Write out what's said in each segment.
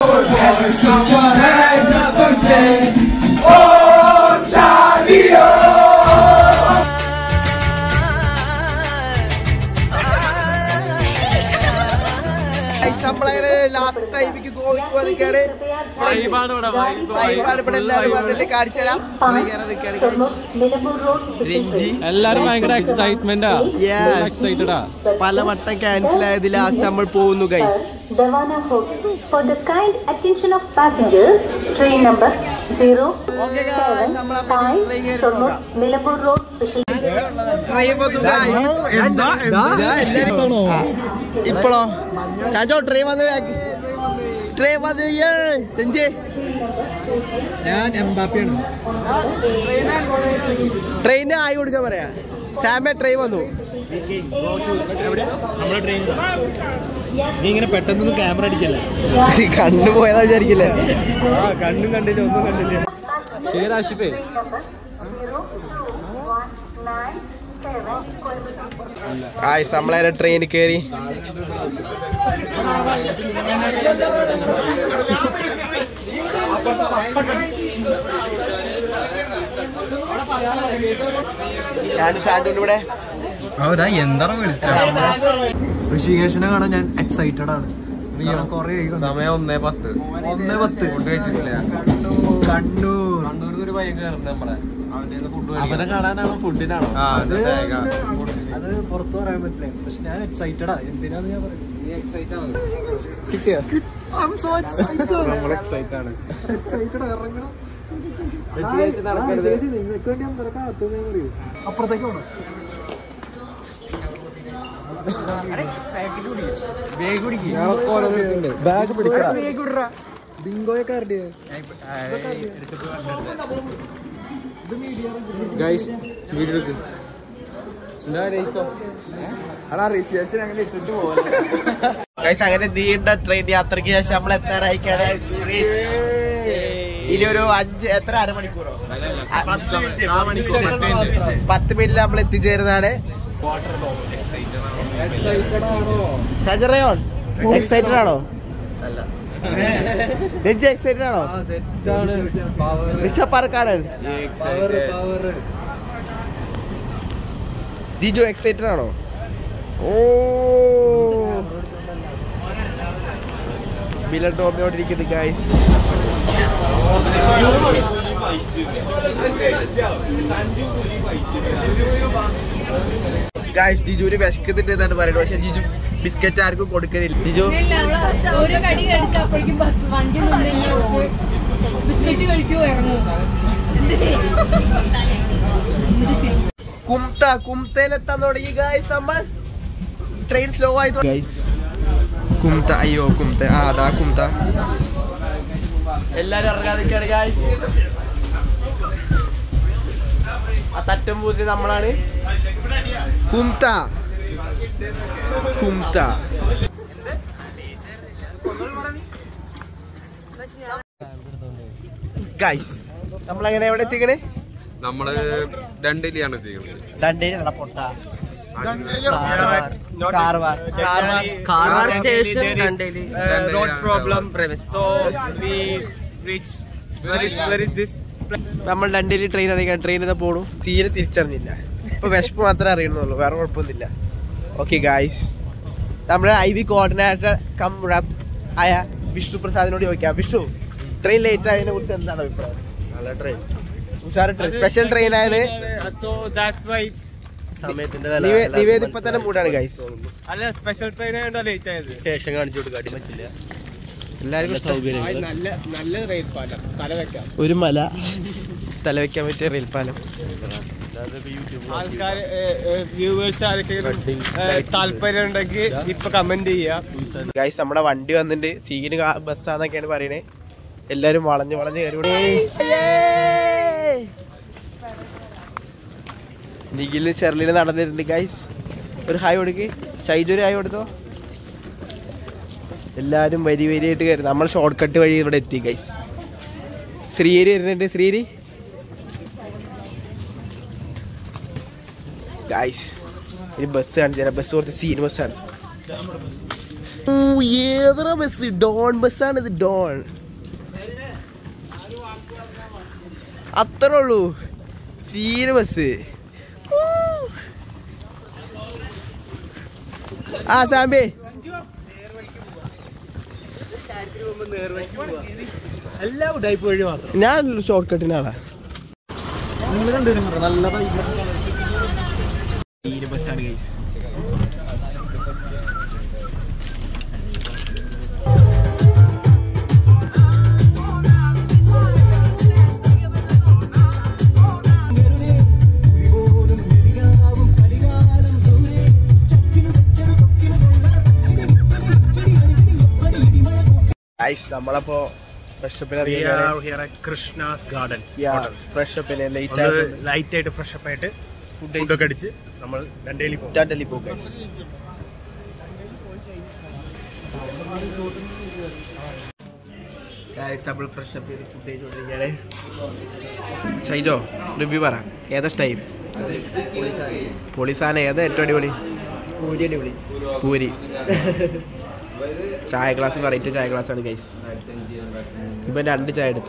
നമ്മളങ്ങനെ ലാസ്റ്റ് ടൈമിക്ക് ഗോവിക്ക് വന്നിക്കാണ് ഇവിടെ എല്ലാവരും വന്നിട്ട് കാണിച്ചു തരാം രഞ്ജി എല്ലാരും ഭയങ്കര എക്സൈറ്റ്മെന്റാ Yes. എക്സൈറ്റഡാ പല വട്ടം ക്യാൻസൽ ആയത് ലാസ്റ്റ് നമ്മൾ പോകുന്നു guys Davana Hope. For the kind attention of passengers, train number 075 Tonur, Nilambur Road, special train വന്നു ഇപ്പോഴോ ചാച്ചോ ട്രെയിൻ വന്ന് ട്രെയിൻ വന്ന് സെഞ്ചി ഞാൻ എംബാപ്പിയാണ് ട്രെയിന് ആയി കൊടുക്കാൻ പറയാ സാമേ ട്രെയിൻ വന്നു നമ്മുടെ ട്രെയിൻ നീ ഇങ്ങനെ പെട്ടെന്നൊന്നും ക്യാമറ അടിക്കല്ലേ കണ്ണു പോയതാ വിചാരിക്കില്ലേ ആ കണ്ണും കണ്ടില്ല ഒന്നും കണ്ടില്ല ശരിയാശിപ്പേ ആയി നമ്മളെ ട്രെയിനിൽ കയറി ഞാനും ഷാജുണ്ട് ഇവിടെ എന്താണ് വിളിച്ച ഋഷികേശനെ കാണാൻ ഞാൻ എക്സൈറ്റഡ് ആണ് കൊറേ സമയം ഒന്നേ പത്ത് ഒന്നേ പത്ത് ഫുഡ് കഴിച്ചിട്ടില്ല കണ്ണൂർ കണ്ണൂരിൽ ഒരു പയ്യൻ കയറുന്നത് നമ്മളെ അവന്റെ ഫുഡ് അവനെ കാണാനാണോ ഫുഡിനാണോ ആ അത് അത് പുറത്തു പറയാൻ പറ്റില്ല പക്ഷെ ഞാൻ എക്സൈറ്റഡാ എന്തിനാന്ന് ഞാൻ പറയുന്നത് കിട്ടിയോ നമ്മൾ എക്സൈറ്റഡ് ആണ് എക്സൈറ്റഡ് ഇറങ്ങണം നിങ്ങൾക്ക് വേണ്ടി ഞാൻ തിരക്കാം പറയൂ അപ്പുറത്തേക്ക് പോകണം ബാഗ് പിടിക്കാം ബിങ്കോയൊക്കെ ആരുടെ ഗൈസ് വീഡിയോ എടുക്ക് എന്താ രയിക്കോ അതാ റിസേഷൻ അങ്ങനെ ഇട്ടിട്ട് പോലെ ഗൈസ് അങ്ങനെ നീണ്ട ട്രെയിൻ യാത്രയ്ക്ക് ശേഷം നമ്മൾ എത്താറായിക്കാണ് ഇനി ഒരു അഞ്ച് എത്ര അരമണിക്കൂറോ പത്ത് മിനിറ്റ് നമ്മൾ എത്തിച്ചേരുന്നതാണ് എക്സൈറ്റഡ് ആണോ ഷജറയോൺ എക്സൈറ്റഡ് ആണോ രഞ്ജി എക്സൈറ്റഡ് ആണോ ഋഷഭ് പാർക്കാടൻ പവർ പവർ ജിജു എക്സൈറ്റഡ് ആണോ ഓ ബിലൻ ടോമിയോടിരിക്കുന്നു ഗൈസ് ഗൈസ് ജിജുവിന് വിശക്കുന്നുണ്ട് എന്നാണ് പറയുന്നത് പക്ഷെ ജിജു ബിസ്ക്കറ്റ് ആർക്കും കൊടുക്കുന്നില്ല ജിജു ഇല്ല, അവള് ഓരോ കടി കഴിച്ച അപ്പോഴേക്കും ബസ് വണ്ടി നിന്ന് കഴിഞ്ഞാൽ ബിസ്ക്കറ്റ് കഴിക്കുമോ ഇറങ്ങും എന്ത് ചെയ്യും എന്ത് ചെയ്യും കുംത കുംതയിലെത്താൻ തുടങ്ങി ഗൈസ് നമ്മൾ ട്രെയിൻ സ്ലോ ആയി ഗൈസ് കുംത അയ്യോ കുംത ആ അതാ കുംത എല്ലാരും ഇറങ്ങാതിരിക്കാണ് ഗൈസ് ആ തറ്റം പൂജ നമ്മളാണ് കുംത കുംത ഗൈസ് നമ്മളങ്ങനെ എവിടെ എത്തിക്കണേ നമ്മള് ഡണ്ടിലാണ് ചെയ്യുന്നത് ഡണ്ടേലല്ല പൊട്ട Karwar Karwar Karwar station Dandeli road problem നമ്മൾ ഡണ്ടേലി ട്രെയിൻ അറിയിക്കാൻ ട്രെയിൻ ഇതാ പോണു തീരെ തിരിച്ചറിഞ്ഞില്ല ഇപ്പൊ വിശപ്പ് മാത്രമേ അറിയണമെന്നുള്ളൂ വേറെ കുഴപ്പമൊന്നുമില്ല ഓക്കെ ഗായ്സ് നമ്മുടെ ഐ വി കോർഡിനേറ്റർ കം റബ് ആയ വിഷ്ണു പ്രസാദിനോട് ചോദിക്കാം വിഷ്ണു ട്രെയിൻ ലേറ്റ് ആയതിനെ കുറിച്ച് എന്താണ് അഭിപ്രായം നല്ല ട്രെയിൻ ഉഷാർ ട്രെയിൻ സ്പെഷ്യൽ ട്രെയിൻ ആയത് സമയത്തിന്റെ നിവേ- നിവേദ് ഇപ്പൊ തന്നെ മൂടാണ് ഗൈസ് അല്ല സ്പെഷ്യൽ ട്രെയിൻ ആയതുകൊണ്ടാ ലേറ്റ് ആയത് സ്റ്റേഷൻ കാണിച്ചു കൊടുക്കാൻ അടി പറ്റില്ല എല്ലാവർക്കും ഇഷ്ടം. സൗകര്യം നല്ല നല്ല റെയിൽ പാലം തല വെക്കാം ഒരു മല തല വെക്കാൻ പറ്റിയ റെയിൽ പാലം ആൾക്കാർ വ്യൂവേഴ്സ് ആർക്കെങ്കിലും താല്പര്യം ഉണ്ടെങ്കിൽ ഇപ്പൊ കമന്റ് ചെയ്യാം ഗൈസ് നമ്മുടെ വണ്ടി വന്നിട്ട് സീന് ബസ്സാന്നൊക്കെയാണ് പറയണേ എല്ലാരും വളഞ്ഞ് വളഞ്ഞ് കയറി നിഖില് ചെർലിന് നടന്നിട്ടുണ്ട് ഗൈസ് ഒരു ഹായ് കൊടുക്ക് ഷൈജു ഒരു ഹായ് കൊടുത്തോ എല്ലാരും വരി വരിയായിട്ട് കയറി നമ്മൾ ഷോർട്ട് കട്ട് വഴി ഇവിടെ എത്തി ഗൈസ് ശ്രീരി വരുന്നുണ്ട് ശ്രീരി ഗൈസ് ഇനി ബസ് കാണിച്ചു തരാം ബസ് കുറച്ച് സീൻ ബസ്സാണ് ഏതൊരു ബസ് ഡോൺ ബസ്സാണ് ഇത് ഡോൺ അത്രേ ഉള്ളൂ സീന ബസ് ഊ. ആ സാമ്പേ എല്ലാ ഉടായ്പ വഴി മാത്രം ഞാൻ ഷോർട്ട് കട്ടിന് ആളാ നിങ്ങൾ കണ്ടുവരും നല്ല vibe. സീന ബസ്സാണ് ഗൈസ് ഗൈസ് നമ്മളപ്പോ fresh We are here at Krishna's Garden. Fresh അപ്പിന് ലേറ്റ് ഒന്ന് ആയിട്ട് ലൈറ്റ് ആയിട്ട് ഫ്രഷ് അപ്പ് ആയിട്ട് ഫുഡ് ഫുഡൊക്കെ അടിച്ച് നമ്മൾ ഡൽഹി പോകും ഡൽഹി പോകും ഗൈസ് ഗൈസ് നമ്മൾ ഫ്രഷ് അപ്പ് ചെയ്ത് ഫുഡ് കഴിച്ചുകൊണ്ടിരിക്കുകയാണ് ഷൈജോ റിവ്യൂ പറ ഏതാ ടൈം പൊളിസാന ഏതാ ഏറ്റവും അടിപൊളി പൂരി അടിപൊളി പൂരി ചായ ഗ്ലാസ് വെറൈറ്റി ചായ ഗ്ലാസ് ആണ് ഗൈസ് ഇപ്പം രണ്ട് ചായ എടുത്തു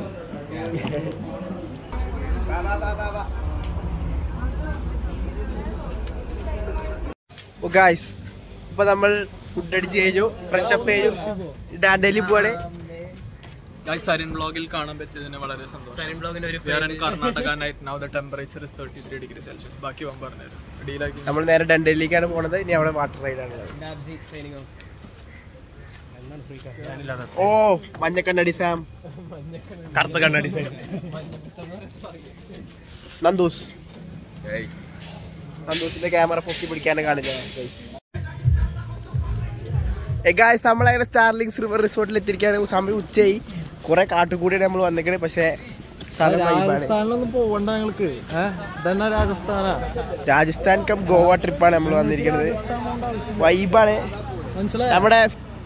ഓ ഗായ്സ് ഇപ്പൊ നമ്മൾ ഫുഡ് അടിച്ച് കഴിഞ്ഞു ഫ്രഷ് അപ്പ് കഴിഞ്ഞു ഡാൻഡേലി പോവാണ് സരിൻ ബ്ലോഗിൽ കാണാൻ പറ്റിയതിന് വളരെ സന്തോഷം സരിൻ ബ്ലോഗിന്റെ ഒരു Karnataka night now the temperature is thirty three degree celsius ബാക്കി പോകാൻ പറഞ്ഞുതരും ഡീലാക്കി നമ്മൾ നേരെ ഡണ്ടലിലേക്കാണ് പോണത് ഇനി അവിടെ വാട്ടർ റൈഡാണ് ഓ മഞ്ഞക്കണ്ണടി സാം കറുത്ത കണ്ണടി നന്ദൂസ് നന്ദൂസിന്റെ ക്യാമറ പൊക്കി പിടിക്കാനും കാണില്ല ഗായ്സ് നമ്മളങ്ങനെ സ്റ്റാർലിങ്സ് റിവർ റിസോർട്ടിൽ എത്തിയിരിക്കുകയാണ് സമയം ഉച്ചയായി കുറെ കാട്ടുകൂടിയാണ് നമ്മൾ വന്നിക്കണേ പക്ഷേ സ്ഥലം vibe ആണ്. രാജസ്ഥാനിലൊന്നും പോവണ്ട ഞങ്ങൾക്ക് ഇതന്നെ രാജസ്ഥാനാ രാജസ്ഥാൻ കം ഗോവ ട്രിപ്പാണ് നമ്മൾ വന്നിരിക്കുന്നത് വൈബാണ് മനസ്സിലായി നമ്മുടെ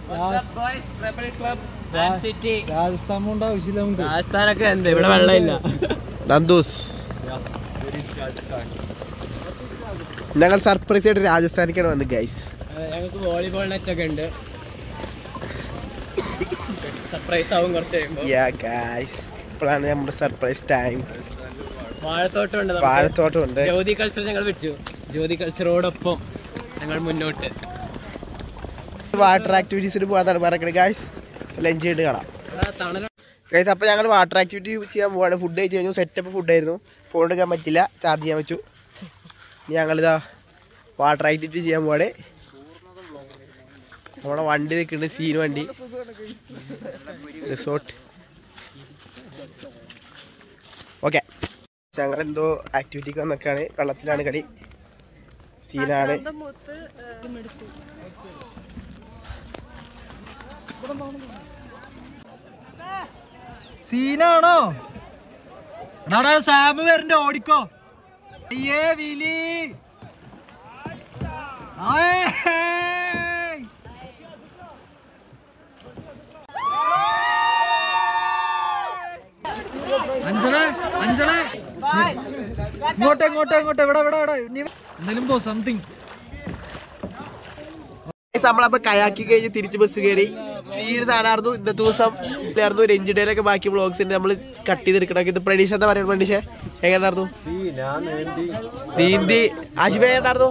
രാജസ്ഥാൻ പോണ്ട ആവശ്യമില്ല നമുക്ക് രാജസ്ഥാനൊക്കെ എന്ത് ഇവിടെ വെള്ളമില്ല നന്ദൂസ് ഞങ്ങൾ സർപ്രൈസ് ആയിട്ട് രാജസ്ഥാനിക്കാണ് വന്നത് ഗൈസ് ഞങ്ങൾക്ക് വോളിബോൾ നെറ്റ് ഒക്കെ ഉണ്ട് സർപ്രൈസ് ആവും കുറച്ച് കഴിയുമ്പോൾ യാ ഗൈസ് ഇപ്പോഴാണ് നമ്മുടെ സർപ്രൈസ് ടൈം വാഴത്തോട്ടം ഉണ്ട് വാഴത്തോട്ടം ഉണ്ട് ജ്യോതി കൾച്ചർ ഞങ്ങൾ വിറ്റു ജ്യോതി കൾച്ചറോടൊപ്പം ഞങ്ങൾ മുന്നോട്ട് വാട്ടർ ആക്ടിവിറ്റീസിന് പോകാന്നാണ് പറയുന്നത് ഗൈസ് ലഞ്ച് ചെയ്ത് കാണാം തണല ഗൈസ് അപ്പോൾ ഞങ്ങൾ വാട്ടർ ആക്ടിവിറ്റി ചെയ്യാൻ പോവാണ് ഫുഡ് കഴിച്ച് കഴിഞ്ഞു സെറ്റപ്പ് ഫുഡായിരുന്നു ഫോൺ എടുക്കാൻ പറ്റില്ല ചാർജ് ചെയ്യാൻ പറ്റു ഇനി ഞങ്ങളിതാ വാട്ടർ ആക്ടിവിറ്റി ചെയ്യാൻ പോവാണ് നമ്മുടെ വണ്ടി നിൽക്കുന്നുണ്ട് സീൻ വണ്ടി റിസോർട്ട് ഓക്കെ ഞങ്ങളെന്തോ ആക്ടിവിറ്റിക്ക് വന്നൊക്കെയാണ് വെള്ളത്തിലാണ് കളി സീനാണ് സീനാണോ എടാടാ സാമ് വരണ്ട ഓടിക്കോ അയ്യേ വിലി ആയേ. അഞ്ചളെ അഞ്ചളെ ഇങ്ങോട്ട് ഇങ്ങോട്ട് ഇങ്ങോട്ട് ഇവിടെ ഇവിടെ ഇവിടെ നീ എന്തെങ്കിലും പോ സംതിങ് Guys, നമ്മളപ്പോ കയാക്കി കഴിഞ്ഞ് തിരിച്ച് ബസ് കയറി സീൻ സാധനമായിരുന്നു ഇന്നത്തെ ദിവസം ഇതായിരുന്നു രഞ്ജി ഡേയിലൊക്കെ ബാക്കി വ്ളോഗ്സ് നമ്മൾ കട്ട് ചെയ്തെടുക്കണം ഇത് പ്രതീക്ഷ എന്താ പറയുക പ്രതീക്ഷ എങ്ങനെയായിരുന്നു നീന്തി ആശിഫ എങ്ങനെയായിരുന്നു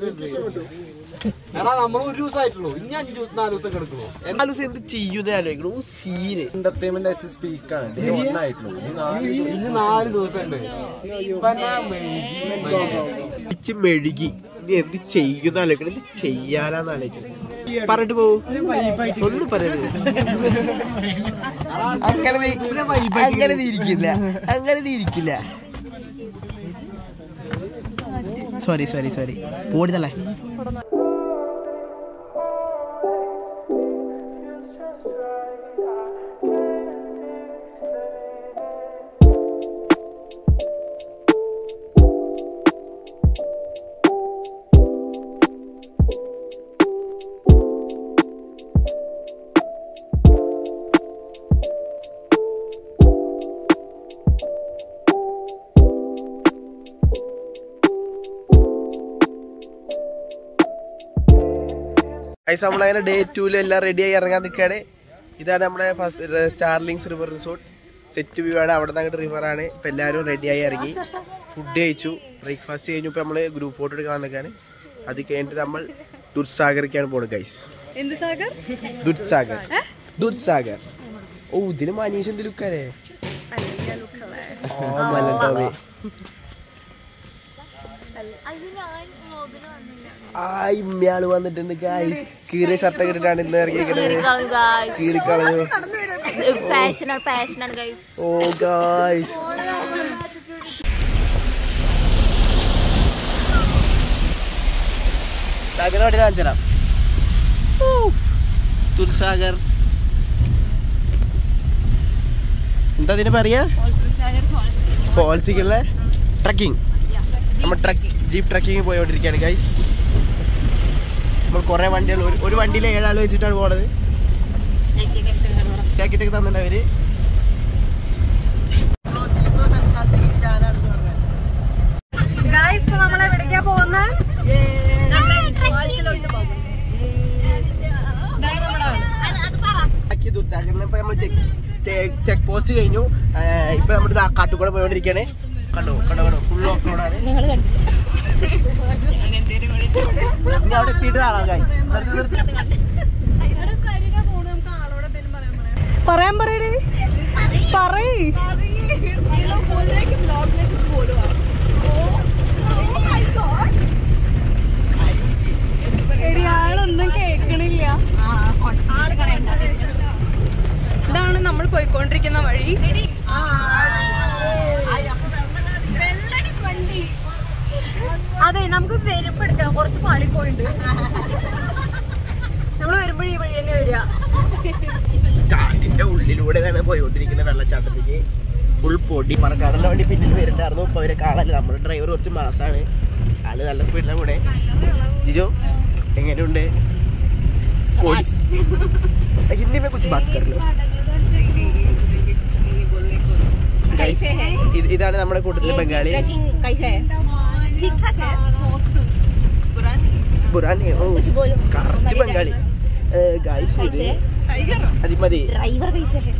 നമ്മൾ ഒരു ദിവസമായിട്ടുള്ളൂ ഇനി അഞ്ചു ദിവസം നാല് ദിവസം കിടക്കുള്ളൂ നാല് ദിവസം എന്ത് ചെയ്യുന്ന ആലോചിക്കണു സീന് എന്റർടൈൻമെന്റ് വെച്ച് സ്പീക്കാണ് ഡേ വൺ ആയിട്ടുള്ളൂ ഇനി നാല് ഇനി നാല് ദിവസം ഉണ്ട് ഇച്ച് മെഴുകി ഇനി എന്ത് ചെയ്യുന്ന ആലോചിക്കണം എന്ത് ചെയ്യാനാന്ന് ആലോചിക്കണം പറഞ്ഞിട്ട് പോവൂ ഒന്നും പറയരുത് അങ്ങനെ നീ- അങ്ങനെ നീ ഇരിക്കില്ല അങ്ങനെ നീ ഇരിക്കില്ല സോറി സോറി സോറി പോടിതല്ലേ ഗൈസ് നമ്മളങ്ങനെ ഡേ ടൂല് എല്ലാം റെഡിയായി ഇറങ്ങാൻ നിൽക്കുകയാണ് ഇതാണ് നമ്മുടെ first starlings river resort set view ആണ് അവിടെ നിന്ന് അങ്ങോട്ട് റിവറാണ് ഇപ്പം എല്ലാവരും റെഡിയായി ഇറങ്ങി ഫുഡ് കഴിച്ചു ബ്രേക്ക്ഫാസ്റ്റ് കഴിഞ്ഞു ഇപ്പോൾ നമ്മൾ ഗ്രൂപ്പ് ഫോട്ടോ എടുക്കാൻ നിൽക്കുകയാണ് അത് കഴിഞ്ഞിട്ട് നമ്മൾ ദുർസാഗറിക്കാണ് പോകുന്നത് ഗൈസ് എന്ത് സാഗർ ദുർസാഗർ ദുർസാഗർ ഓ ഇതിന് മനീഷ് എന്ത് ലുക്കല്ലേ ഓ മലട്ടോമി ആ ഇമ്മയാള് വന്നിട്ടുണ്ട് ഗൈസ് കീറിയ ഷർട്ടൊക്കെ ഇട്ടിട്ടാണ് ഇന്ന് ഇറങ്ങിയിരിക്കുന്നത് കീറിക്കളഞ്ഞു പാഷനാണ് പാഷനാണ് ഗൈസ് ഓ ഗൈസ് സാഗർ വണ്ടി കാണിച്ചരാം തുർസാഗർ എന്താ ഇതിന് പറയാ ഫോൾസിക്കുള്ള ട്രക്കിംഗ് നമ്മൾ ട്രക്ക് ജീപ്പ് ട്രക്കിങ് പോയോണ്ടിരിക്കുകയാണ് ഗൈസ് നമ്മൾ കുറേ വണ്ടികൾ ഒരു ഒരു വണ്ടിയിൽ ഏഴാൾ വെച്ചിട്ടാണ് പോണത് ജാക്കറ്റൊക്കെ തന്നിട്ടുണ്ട് അവര് ഗായ്സ് ഇപ്പൊ നമ്മൾ എവിടേക്കാ പോകുന്നത് ആക്കി ദുർത്താക്കറിനെ ഇപ്പൊ നമ്മൾ ചെക്ക് പോസ്റ്റ് കഴിഞ്ഞു ഏഹ് ഇപ്പൊ നമ്മൾ കാട്ടുകൂടെ പോയോണ്ടിരിക്കുകയാണ് കണ്ടോ കണ്ടോ കണ്ടോ ഫുൾ ഓഫ് റോഡാണ് ഇനി അവിടെ എത്തിയിട്ട് കാണാം guys. നിർത്തി, നിർത്തി. പറയാൻ പറയടേ പറയ് എടി ആളൊന്നും കേക്കണില്ല ഇതാണ് നമ്മൾ പോയിക്കൊണ്ടിരിക്കുന്ന വഴി അതെ നമുക്ക് വരുമ്പോ എടുക്കാം കുറച്ച് പാളി പോയിണ്ട് നമ്മൾ വരുമ്പോഴേ ഈ വഴി തന്നെ വരിക കാട്ടിന്റെ ഉള്ളിലൂടെയാണ് പോയോണ്ടിരിക്കുന്ന വെള്ളച്ചാട്ടത്തേക്ക് ഫുൾ പൊടി മറക്കാടന്റെ വണ്ടി പിന്നിൽ വരുന്നുണ്ടായിരുന്നു ഇപ്പൊ അവരെ കാണാനില്ല നമ്മുടെ ഡ്രൈവർ കുറച്ച് മാസാണ് ആള് നല്ല സ്പീഡിലാണ് കൂടെ ജിജോ എങ്ങനെയുണ്ട് പൊടി ഹിന്ദി में कुछ बात कर लो Guys, ഇത് ഇതാണ് നമ്മുടെ കൂട്ടത്തിലെ ബംഗാളി ബുറാനി ഓ കറക്റ്റ് ബംഗാളി ഗൈസ് ഇത് അത് മതി ഡ്രൈവർ कैसे है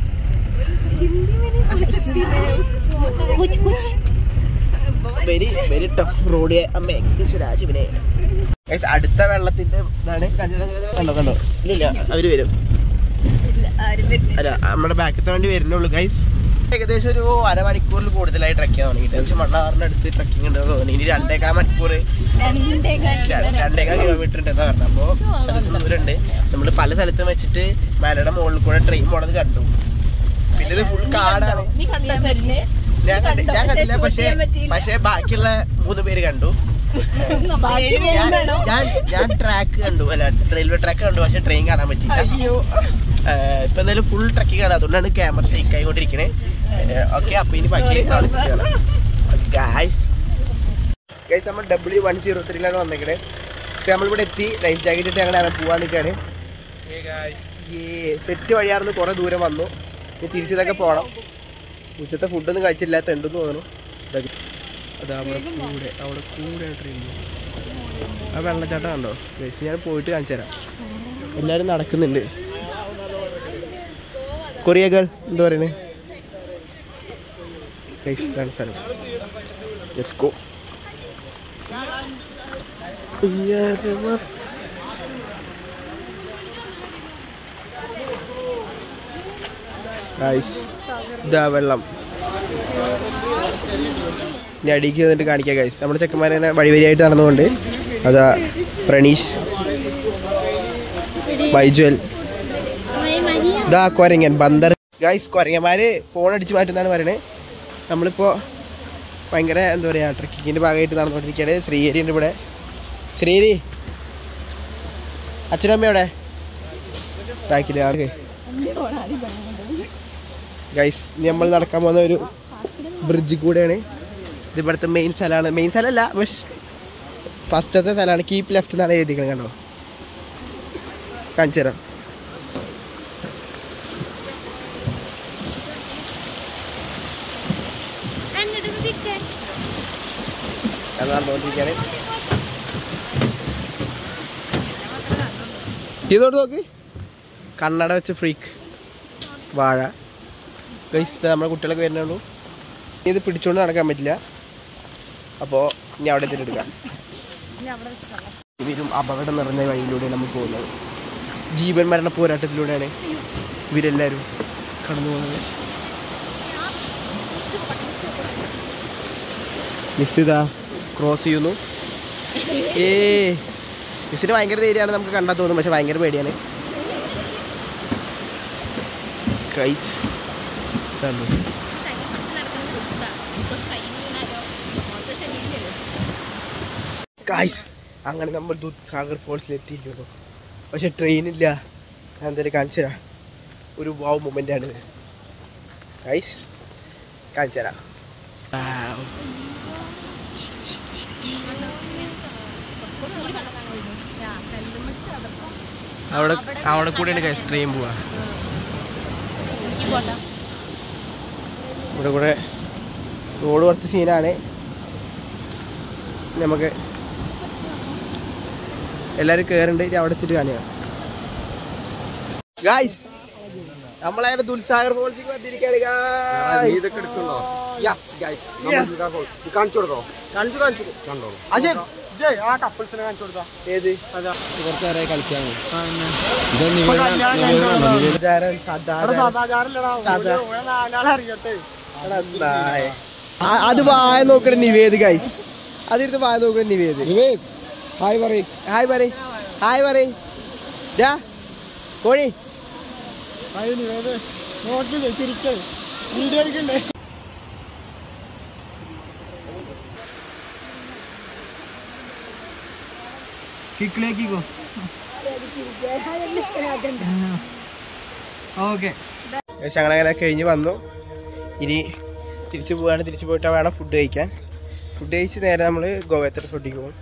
कुछ कुछ വെരി വെരി ടഫ് റോഡ് അമ്മേ രാജുവിനെ Guys, അടുത്ത വെള്ളത്തിന്റെ ഇതാണ് കണ്ടോ കണ്ടോ ഇല്ല അവര് വരും അല്ല നമ്മുടെ ബാക്കത്തെ വണ്ടി വരുന്നുള്ളൂ ഗൈസ് ഏകദേശം ഒരു അരമണിക്കൂറിൽ കൂടുതലായി ട്രക്ക് ചെയ്യാൻ തുടങ്ങിയിട്ട് ഏകദേശം മണ്ണാറിന്റെ അടുത്ത് ട്രക്കിംഗ് ഉണ്ട് തോന്നി ഇനി രണ്ടേകാൽ മണിക്കൂർ രണ്ടേകാൽ കിലോമീറ്റർ ഉണ്ട് എന്നാ പറഞ്ഞത് അപ്പോൾ അത് ദൂരമുണ്ട് നമ്മൾ പല സ്ഥലത്തും വെച്ചിട്ട് മലയുടെ മുകളിൽ കൂടെ ട്രെയിൻ പോണത് കണ്ടു പിന്നെ ഇത് ഫുൾ കാടാണ് ഞാൻ കണ്ടി- ഞാൻ കണ്ടില്ല പക്ഷേ പക്ഷേ ബാക്കിയുള്ള മൂന്ന് പേര് കണ്ടു ഞാൻ- ഞാൻ ഞാൻ ട്രാക്ക് കണ്ടു അല്ല റെയിൽവേ ട്രാക്ക് കണ്ടു പക്ഷെ ട്രെയിൻ കാണാൻ പറ്റില്ല ഏഹ് ഇപ്പൊ എന്തായാലും ഫുൾ ട്രക്കിംഗ് ആണ് അതുകൊണ്ടാണ് ക്യാമറ ഷെയ്ക്ക് ആയിക്കൊണ്ടിരിക്കണേ ഓക്കെ അപ്പൊ ഇനി ബാക്കി ഗായ്സ് ഗൈസ് നമ്മൾ ഡബ്ല്യു വൺ സീറോ ത്രീയിലാണ് വന്നേക്കണേ ഇപ്പൊ നമ്മളിവിടെ എത്തി ലൈഫ് ജാക്കറ്റ് ഇട്ട് ഞങ്ങൾ പോവാൻ നിൽക്കുകയാണ് സെറ്റ് വഴിയാർന്ന് കുറെ ദൂരം വന്നു ഇനി തിരിച്ചിതൊക്കെ പോകണം ഉച്ചത്തെ ഫുഡൊന്നും കഴിച്ചില്ല തെണ്ടെന്ന് തോന്നുന്നു ഇതൊക്കെ. അതാ അവിടെ കൂടെ അവിടെ കൂടെ ട്രെയിൻ ആ വെള്ളച്ചാട്ടം കണ്ടോ ഗൈസ് ഞാൻ പോയിട്ട് കാണിച്ചു തരാം എല്ലാവരും നടക്കുന്നുണ്ട് കൊറിയകൾ എന്താ പറയുന്നത് ഗൈസ് ഇതാണ് സ്ഥലം Let's go. Guys, ഇതാ വെള്ളം ഇനി അടിക്ക് വന്നിട്ട് കാണിക്കാം ഗൈസ് നമ്മുടെ ചെക്കന്മാരെ തന്നെ വഴി വരിയായിട്ട് നടന്നുകൊണ്ട് അതാ പ്രണീഷ് ബൈജുവൽ ഇതാ കൊരങ്ങൻ ബന്ദർ ഗൈസ് കൊരങ്ങന്മാര് ഫോൺ അടിച്ച് മാറ്റുന്നാണ് പറയണേ നമ്മളിപ്പോ ഭയങ്കര എന്താ പറയാ ട്രക്കിങ്ങിന്റെ ഭാഗമായിട്ട് നടന്നുകൊണ്ടിരിക്കുകയാണ് ശ്രീഹരി ഉണ്ട് ഇവിടെ ശ്രീഹരി അച്ഛനമ്മയുടെ ബാക്കിൽ ആൾക്ക് ഗൈസ് നമ്മൾ നടക്കാൻ പോകുന്ന ഒരു ബ്രിഡ്ജിൽ കൂടെയാണ് ഇത് ഇവിടുത്തെ മെയിൻ സ്ഥലമാണ് മെയിൻ സ്ഥലമല്ല പക്ഷെ ഫസ്റ്റത്തെ സ്ഥലമാണ് കീപ്പ് ലെഫ്റ്റ് എന്നാണ് എഴുതിക്കുന്നത് കണ്ടോ കാണിച്ചു തരാം അത് നടന്നുകൊണ്ടിരിക്കുകയാണ് ഇതോട്ട് നോക്ക് കണ്ണട വെച്ച് ഫ്രീക്ക് വാഴ ഗൈസ് നമ്മുടെ കുട്ടികളൊക്കെ വരുന്നുള്ളൂ ഇത് പിടിച്ചുകൊണ്ട് നടക്കാൻ പറ്റില്ല അപ്പോൾ ഇനി അവിടെ എത്തിയിട്ട് എടുക്കാം ഇവരും അപകടം നിറഞ്ഞ വഴിയിലൂടെയാണ് നമുക്ക് പോകുന്നത് ജീവൻ മരണ പോരാട്ടത്തിലൂടെയാണ് ഇവരെല്ലാവരും കടന്നു പോകുന്നത് മിസ് ഇതാ ക്രോസ് ചെയ്യുന്നു ഏ മിസ്സിന് ഭയങ്കര ധൈര്യമാണ് നമുക്ക് കണ്ടാൽ തോന്നും പക്ഷെ ഭയങ്കര പേടിയാണ് കൈസ് തന്നു ഗായ്സ് അങ്ങനെ നമ്മൾ ദൂദ്സാഗർ ഫോൾസിൽ എത്തിയിട്ടുള്ളൂ പക്ഷെ ട്രെയിനില്ല ഞാൻ എന്തായാലും കാണിച്ചു തരാം ഒരു വാവ് മൊമെൻ്റ് ആണ് ഗൈസ് കാണിച്ചു തരാം Wow. അവിടെ അവിടെ കൂടെയാണ് ഗൈസ് ട്രെയിൻ പോവാ ഇവിടെ കൂടെ റോഡ് കുറച്ച് സീനാണ് നമുക്ക് എല്ലാവരും കയറുണ്ട് ഞാൻ അവിടെ എത്തിയിട്ട് കാണിക്കാം ഗായ്സ് നമ്മളങ്ങനെ ദുൽസാഗർ ഫോൾസിക്ക് വന്നിരിക്കുകയാണ് guys. ഇതൊക്കെ എടുക്കണ്ടോ Yes, guys. കാണിച്ചു കൊടുത്തോ കാണിച്ചു കാണിച്ചു കണ്ടോ ആശിഫ്, ആ കപ്പിൾസിനെ കാണിച്ചു കൊടുത്താ ഏത് കുറച്ച് നേരമായി കളിക്കാൻ വിചാരം സാധാരണ സദാചാരല്ലടാ സാധാ. നാളറിയട്ടെ നന്നായി. ആ- അത് വായ നോക്കണ നിവേദ് ഗൈസ് അതിരുന്ന് വായ നോക്കണ നിവേദ് ഹായ് പറയും ഹായ് പറയ് ഹായ് പറയ് ഡാ കോഴി നോക്കില്ലേ ചിരിക്കേ വീഡിയോ എടുക്കണ്ടേ കിക്കിലേക്കോ ഓക്കെ ഞങ്ങൾ അങ്ങനെ കഴിഞ്ഞ് വന്നു ഇനി തിരിച്ചു പോവാണ് തിരിച്ചു പോയിട്ട് വേണം ഫുഡ് കഴിക്കാൻ ഫുഡ് കഴിച്ച് നേരെ നമ്മൾ ഗോവയത്തെ റിസോർട്ടിലേക്ക് പോകും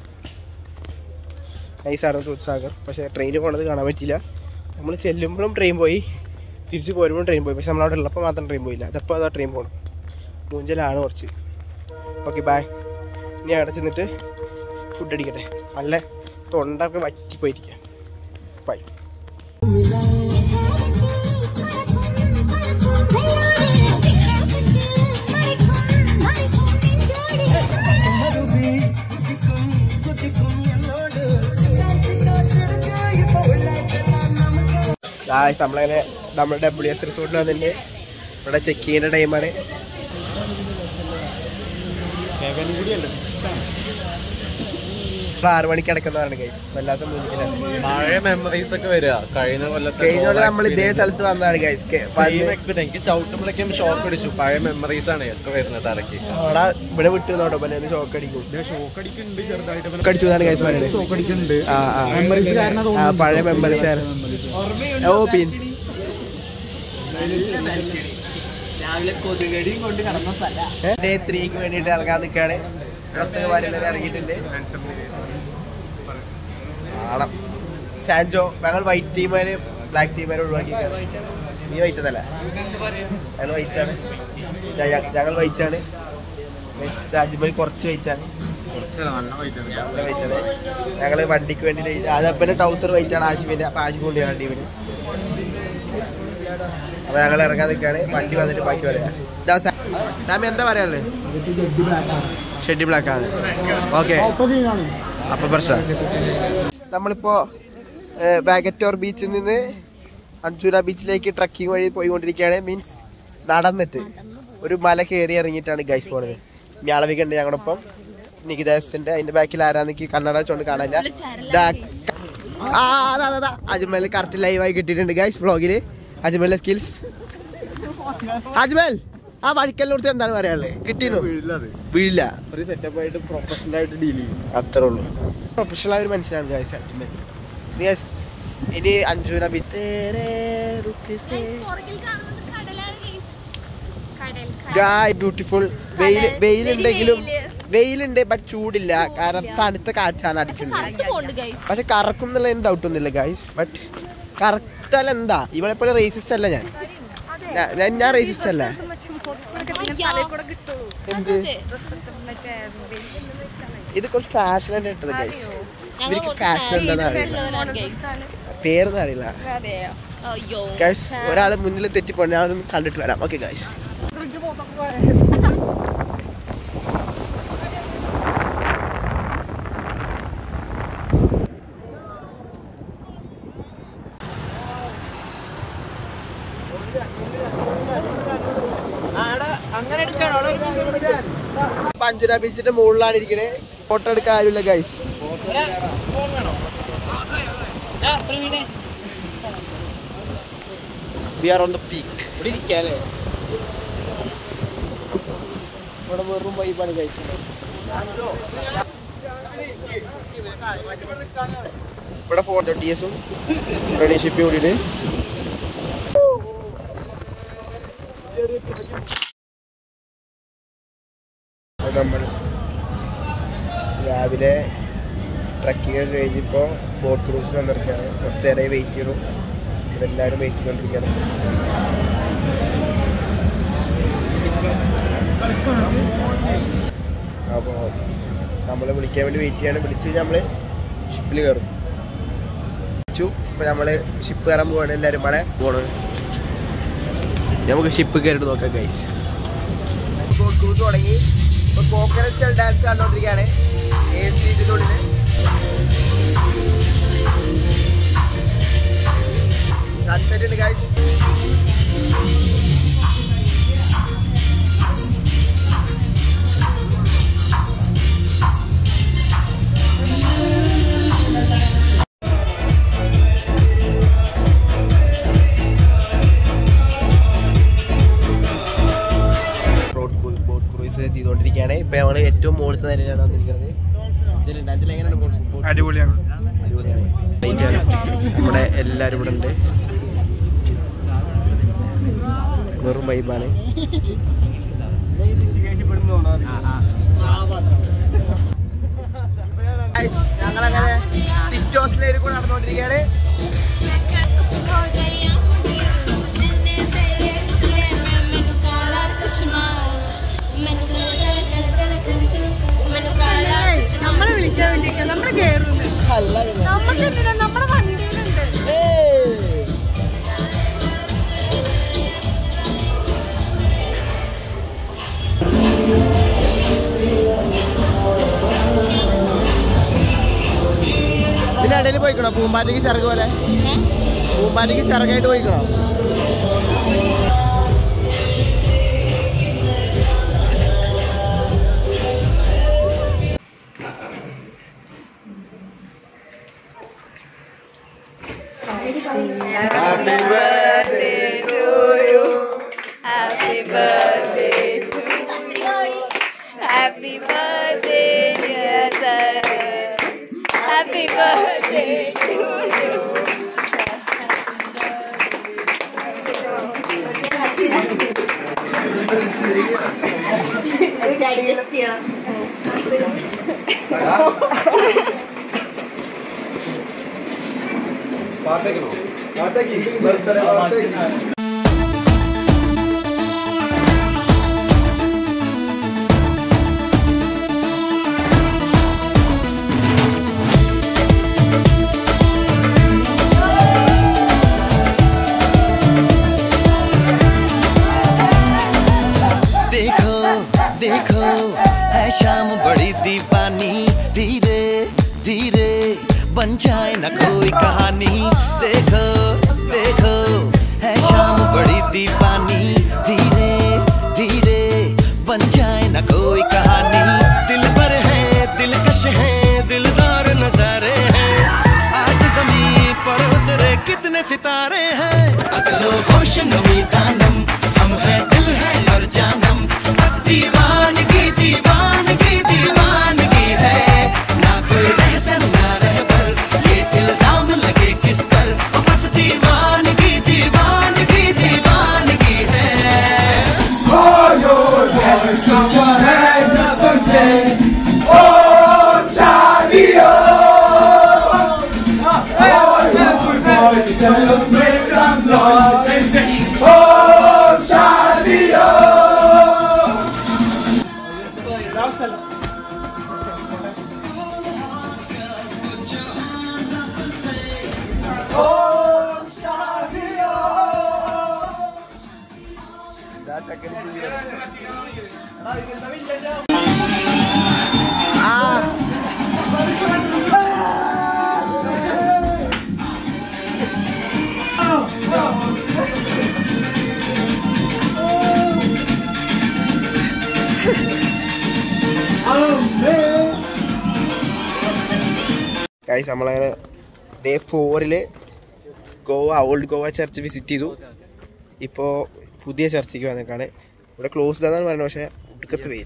നൈസാണ് ദൂത്സാഗർ പക്ഷേ ട്രെയിൻ പോണത് കാണാൻ പറ്റില്ല നമ്മൾ ചെല്ലുമ്പോഴും ട്രെയിൻ പോയി തിരിച്ച് പോരുമ്പോഴും ട്രെയിൻ പോയി പക്ഷെ നമ്മളവിടെ ഉള്ളപ്പോൾ മാത്രം ട്രെയിൻ പോയില്ല അതപ്പോൾ അതാ ട്രെയിൻ പോകണം മൂഞ്ചലാണ് കുറച്ച് ഓക്കെ ബായ് ഇനി അവിടെ ചെന്നിട്ട് ഫുഡ് അടിക്കട്ടെ നല്ല തൊണ്ടൊക്കെ വറ്റി പോയിരിക്കാം ബൈ ഗായ്സ് നമ്മളങ്ങനെ നമ്മുടെ ഡബ്ല്യു എസ് റിസോർട്ടിൽ വന്നിട്ട് ഇവിടെ ചെക്ക് ചെയ്യുന്ന ടൈമാണ് ആറ് മണിക്ക് അടക്കുന്നതാണ് ഗൈസ് വല്ലാത്ത മൂന്നിലാണ് പഴയ മെമ്മറീസ് ഒക്കെ വരിക കഴിഞ്ഞ കൊല്ലത്തെ കഴിഞ്ഞ കൊല്ലം നമ്മൾ ഇതേ സ്ഥലത്ത് വന്നതാണ് ഗൈസ് എക്സ്പെക്ട് എനിക്ക് ചവിട്ടുമ്പോഴേക്കും ഷോക്ക് അടിച്ചു പഴയ മെമ്മറീസ് ആണ് ഒക്കെ വരുന്നത് തലക്ക് അവിടെ ഇവിടെ വിട്ടു നോട്ടോ പിന്നെ ഷോക്ക് അടിക്കും ഷോക്ക് അടിക്കുന്നുണ്ട് ചെറുതായിട്ട് ഷോക്ക് അടിച്ചു എന്നാണ് ഗൈസ് പറയുന്നത് ഷോക്ക് അടിക്കുന്നുണ്ട് ആ ആ മെമ്മറീസ് കാരണം ആ പഴയ മെമ്പർസ് ഓ പിൻ ഡേ ത്രീക്ക് വേണ്ടിയിട്ട് ഇറങ്ങാൻ നിൽക്കുകയാണ് ഡ്രസ്സൊക്കെ മാരെല്ലാം ഇറങ്ങിയിട്ടുണ്ട് ആണം സാൻജോ ഞങ്ങൾ വൈറ്റ് ടീമാര് ബ്ലാക്ക് ടീമാരെ ഒഴിവാക്കി നീ വൈറ്റ് അല്ല ഞങ്ങൾ വൈറ്റ് ആണ് ഇതാ ഞ- ഞങ്ങൾ വൈറ്റ് ആണ് അജ്മൽ കുറച്ച് വൈറ്റ് ആണ് നല്ല weight ആണ്. ഞങ്ങള് വണ്ടിക്ക് വേണ്ടി അതപ്പന്റെ ട്രൗസർ വൈറ്റ് ആണ് ആശിഫിന്റെ അപ്പൊ ആശിഫ് കൊണ്ടുപോയാണ് ടീമിന് അപ്പൊ ഞങ്ങൾ ഇറങ്ങാൻ നിൽക്കാണ് വണ്ടി വന്നിട്ട് ബാക്കി പറയാം ഇതാ സാ- സാമി എന്താ പറയാനുള്ളത് ഷെഡി ബ്ലാക്ക് ആണ് ഓക്കെ അപ്പൊ പ്രശ്നം നമ്മളിപ്പോ ബാഗറ്റോർ ബീച്ചിൽ നിന്ന് അഞ്ചൂര ബീച്ചിലേക്ക് ട്രക്കിംഗ് വഴി പോയിക്കൊണ്ടിരിക്കുകയാണ് മീൻസ് നടന്നിട്ട് ഒരു മല കയറി ഇറങ്ങിയിട്ടാണ് ഗൈസ് പോണത് മ്യാളവിക ഉണ്ട് ഞങ്ങളുടെ ഒപ്പം നികിതാസിന്റെ അതിന്റെ ബാക്കിൽ ആരാന്നെനിക്ക് കണ്ണട വെച്ചോണ്ട് കാണാനില്ല ദാ- ആ അതാ അതാ, അതാ അജ്മൽ കറക്റ്റ് ലൈവായി കിട്ടിയിട്ടുണ്ട് ഗൈസ് വ്ളോഗില് അജ്മലിന്റെ സ്കിൽസ് അജ്മൽ ആ വഴിക്കലിനോട് എന്താണ് പറയാനുള്ളത് കിട്ടിയോ വീഴില്ല അത്രയും സെറ്റപ്പ് ആയിട്ട് പ്രൊഫഷണൽ ആയിട്ട് ഡീൽ ചെയ്യും അത്രേ ഉള്ളൂ പ്രൊഫഷണൽ ആയ ഒരു മനുഷ്യനാണ് ഗൈസ് അജ്മൽ യെസ് ഇനി അഞ്ജുന ബി ഗായ് ബ്യൂട്ടിഫുൾ വെയിൽ വെയിലുണ്ടെങ്കിലും വെയിലുണ്ട് ബട്ട് ചൂടില്ല കാരണം തണുത്ത കാറ്റാണ് അടിച്ചിട്ടുണ്ട് പക്ഷെ കറക്കും എന്നുള്ള ഡൗട്ട് ഒന്നുമില്ല ഗായ് ബട്ട് കറക്റ്റാൽ എന്താ ഇവളെ പോലെ റേസിസ്റ്റ് അല്ല ഞാൻ ഞാൻ- ഞാൻ ഞാൻ റേസിസ്റ്റ് അല്ല എന്ത് ഇത് കുറച്ച് ഫാഷൻ ആയിട്ട് ഇട്ടത് ഗൈസ് ഇവർക്ക് ഫാഷൻ എന്താണെന്ന് അറിയില്ല പേരൊന്നും അറിയില്ല അതെയോ അയ്യോ ഗൈസ് ഒരാൾ മുന്നിൽ തെറ്റിപ്പോണ്ട് ഞാനൊന്ന് കണ്ടിട്ട് വരാം ഓക്കെ ഗൈസ് അങ്ങനെ എടുക്കാണോ പഞ്ചുര ബീച്ചിന്റെ മുകളിലാണ് ഇരിക്കണേ ഫോട്ടോ എടുക്കാൻ ആരുമില്ല guys we are on the peak ഇവിടെ വെറും വൈബാണ് ഗൈസ് ഇവിടെ ഫോട്ടോ ടി എസും ഫ്രണ്ട്ഷിപ്പ് കൂടിയിട്ട് അത് നമ്മൾ രാവിലെ ട്രക്കിംഗ് ഒക്കെ കഴിഞ്ഞിപ്പോൾ ബോട്ട് ക്രൂസിൽ വന്നിരിക്കുകയാണ് കുറച്ച് നേരമായി വെയിറ്റ് ചെയ്യണം ഇവിടെ എല്ലാവരും വെയിറ്റ് ചെയ്തുകൊണ്ടിരിക്കുകയാണ് അപ്പോൾ നമ്മൾ വിളിക്കാൻ വേണ്ടി വെയിറ്റ് ചെയ്യാണ് വിളിച്ച് നമ്മൾ ഷിപ്പിൽ കയറും വിളിച്ചു ഇപ്പോൾ നമ്മൾ ഷിപ്പ് കയറാൻ പോവാണ് എല്ലാവരും പാടെ പോണ് നമുക്ക് ഷിപ്പ് കയറിയിട്ട് നോക്കാം ഗൈസ് ബോട്ട് ക്രൂസ് തുടങ്ങി ഇപ്പോൾ കോക്കനറ്റ് ഡാൻസ് കണ്ടുകൊണ്ടിരിക്കുകയാണ് എ സി ഇതിനുള്ളിൽ സൺസെറ്റ് ഉണ്ട് ഗൈസ് റോഡ് ബോട്ട് ക്രൂസ് ചെയ്തുകൊണ്ടിരിക്കുകയാണ് ഇപ്പൊ ഞങ്ങൾ ഏറ്റവും മുകളിലത്തെ നിലയിലാണ് വന്നിരിക്കുന്നത് ഇതിലുണ്ട് അതിലെങ്ങനെയാണ് ബോട്ട് ബോട്ട് അടിപൊളിയാണ് അടിപൊളിയാണ് Late ആണ്. നമ്മുടെ എല്ലാവരും ഇവിടെ ഉണ്ട് വെറും വൈബാണ് ഞങ്ങളങ്ങനെ ടിറ്റോസിലേക്ക് കൂടെ നടന്നുകൊണ്ടിരിക്കുകയാണ് നമ്മളെ വിളിക്കാൻ വേണ്ടിയിരിക്കാം നമ്മള് കേറുന്നു അല്ല പിന്നെ. നമുക്ക് എന്തിനാ നമ്മുടെ വണ്ടിയിലുണ്ട് ഏയ്. ഇതിനിടയിൽ പോയിക്കണോ പൂമ്പാറ്റയ്ക്ക് ചിറക് പോലെ പൂമ്പാറ്റയ്ക്ക് ചിറകായിട്ട് പോയിക്കണോ Happy birthday, dear sir. Happy birthday to you. Adjust ചെയ്യണം देखो देखो है शाम बड़ी दीवानी धीरे धीरे बन जाए न कोई कहानी देखो देखो है शाम बड़ी दीवानी धीरे धीरे बन जाए न कोई कहानी दिल पर है दिलकश है दिलदार नजारे हैं आज जमीन पर उतरे कितने सितारे हैं अगलो होश नमी दानम हम है दिल है और जानम बस दीवानगी दीवानगी दीवानगी है ना कोई रहसन ना रहबर ये इल्जाम लगे किस ഗൈസ് നമ്മളങ്ങനെ ഡേ ഫോറിൽ Goa old Goa church visit ചെയ്തു ഇപ്പോൾ പുതിയ ചർച്ചിക്ക് വന്നേക്കാണ് ഇവിടെ ക്ലോസ് ആണെന്നാണ് പറയുന്നത് പക്ഷേ ഒടുക്കത്ത് വെയിൽ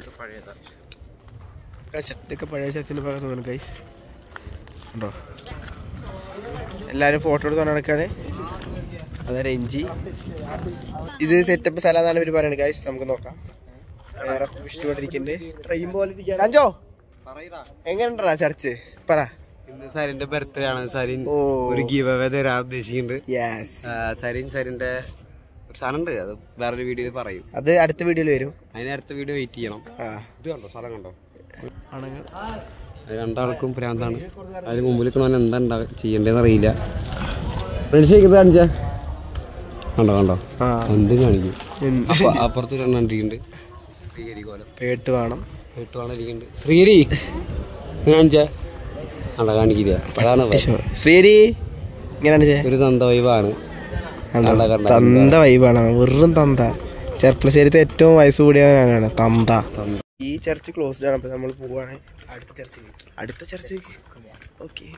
ഇതൊക്കെ പഴയ ചർച്ചിൻ്റെ ഭാഗത്ത് തോന്നുന്നു ഗൈസ് ഉണ്ടോ എല്ലാവരും ഫോട്ടോ എടുത്ത് നടക്കാണ് അതായത് എഞ്ചി ഇത് സെറ്റപ്പ് സ്ഥലമാണെന്നാണ് ഇവർ പറയുന്നത് ഗൈസ് നമുക്ക് നോക്കാം വേറെ ഇഷ്ടപ്പെട്ടിരിക്കുന്നുണ്ട് സഞ്ജോ എങ്ങനെയുണ്ടാ ചർച്ച് പറ ഇന്ന് സരിന്റെ ബർത്ത്ഡേ ആണ് സരിൻ ഓ. ഒരു ഗീവ് അവേ തരാൻ ഉദ്ദേശിക്കുന്നുണ്ട് യെസ് ആ, സരിൻ സരിന്റെ ഒരു സാധനം ഉണ്ട് അത് വേറൊരു വീഡിയോയിൽ പറയും അത് അടുത്ത വീഡിയോയിൽ വരും അതിന് അടുത്ത വീഡിയോ വെയിറ്റ് ചെയ്യണം ആ ഇത് കണ്ടോ സ്ഥലം കണ്ടോ ആണെങ്കിൽ അത് രണ്ടാൾക്കും ഭ്രാന്താണ് അതിന് മുമ്പിൽ നിൽക്കണവൻ എന്താ ഉണ്ടാ ചെയ്യണ്ടേന്ന് അറിയില്ല ഫ്രണ്ട്സ് ഇത് കാണിച്ചാ കണ്ടോ കണ്ടോ ആ എന്ത് കാണിക്കും എന്ത്? അപ്പൊ അപ്പുറത്ത് രണ്ടിരിക്കുന്നുണ്ട് ശ്രീഹരി കോലം പേട്ട് വേണം കേട്ടുവാണ് ഇരിക്കുന്നുണ്ട് ശ്രീഹരി ഇത് കാണിച്ചാ കണ്ടോ കാണിക്കില്ല അതാണ് vibe. ശ്രീരി ഇങ്ങനെയാണ് ചേ ഒരു തന്ത വൈവാണ് കണ്ട, കണ്ട, തന്ത വൈബാണ് വെറും തന്ത ചെർപ്പളശ്ശേരിത്തെ ഏറ്റവും വയസ്സ് കൂടിയവനാണ് തന്ത ഈ ചർച്ച് ക്ലോസ്ഡ് ആണ് അപ്പൊ നമ്മൾ പോവാണ് അടുത്ത ചർച്ചിലേക്ക് അടുത്ത ചർച്ചിലേക്ക് ഓക്കെ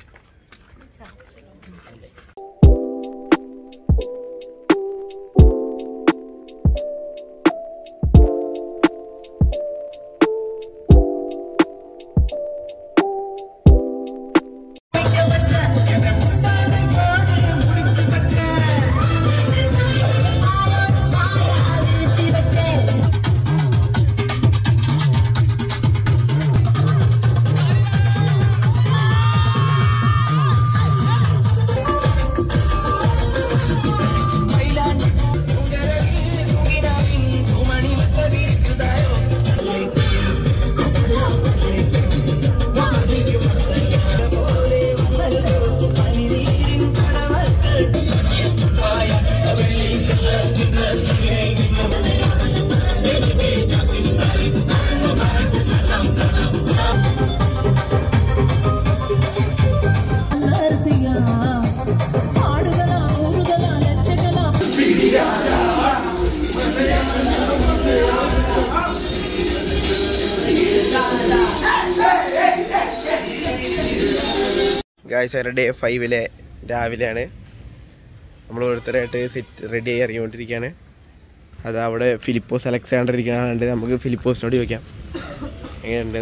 ഗായ്സ് അങ്ങനെ ഡേ ഫൈവിലെ രാവിലെയാണ് നമ്മൾ ഓരോരുത്തരായിട്ട് സെറ്റ് റെഡി ആയി ഇറങ്ങിക്കൊണ്ടിരിക്കുകയാണ് അത് അവിടെ ഫിലിപ്പോസ് അലക്സാണ്ടർ ഇരിക്കണുണ്ട് നമുക്ക് ഫിലിപ്പോസിനോട് ചോദിക്കാം എങ്ങനെയുണ്ട്